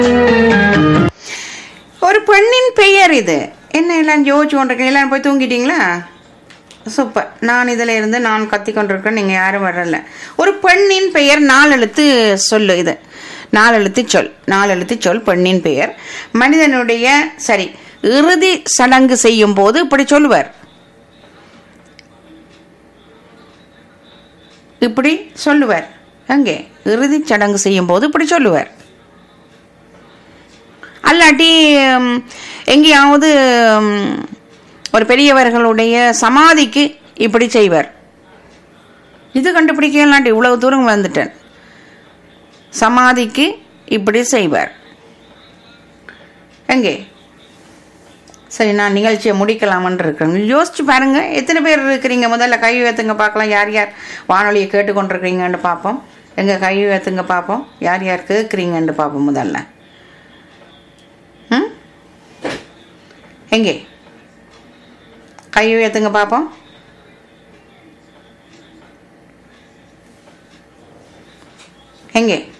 ஒரு பெண்ணின் பெயர் இது என்ன எல்லாம் யோசிச்சு கொண்டிருக்கீங்க எல்லாரும் போய் தூங்கிட்டீங்களா சூப்பர் நான் இதில் இருந்து நான் கத்தி கொண்டிருக்கேன் நீங்கள் யாரும் வரல ஒரு பெண்ணின் பெயர் நாலெழுத்து சொல்லு இது நாலெழுத்து சொல் நாலெழுத்து சொல் பெண்ணின் பெயர் மனிதனுடைய சரி இறுதி சடங்கு செய்யும் போது இப்படி சொல்லுவார் இப்படி சொல்லுவார் அங்கே இறுதி சடங்கு செய்யும் போது இப்படி சொல்லுவார் அல்லாட்டி ம், எங்கேயாவது ம், ஒரு பெரியவர்களுடைய சமாதிக்கு இப்படி செய்வார் இது கண்டுபிடிக்கலாண்டி இவ்வளவு தூரம் வந்துட்டேன் சமாதிக்கு இப்படி செய்வார் எங்கே சரி நான் நிகழ்ச்சியை முடிக்கலாமன்னு இருக்கேன் யோசிச்சு பாருங்க எத்தனை பேர் இருக்கிறீங்க முதல்ல கை உயர்த்துங்க பார்க்கலாம் யார் யார் வானொலியை கேட்டுக்கொண்டிருக்கிறீங்கன்னு பார்ப்போம் எங்க கை உயர்த்துங்க பார்ப்போம் யார் யார் கேட்குறீங்கன்னு பார்ப்போம் முதல்ல ம் எங்கே கை உயர்த்துங்க பார்ப்போம் எங்கே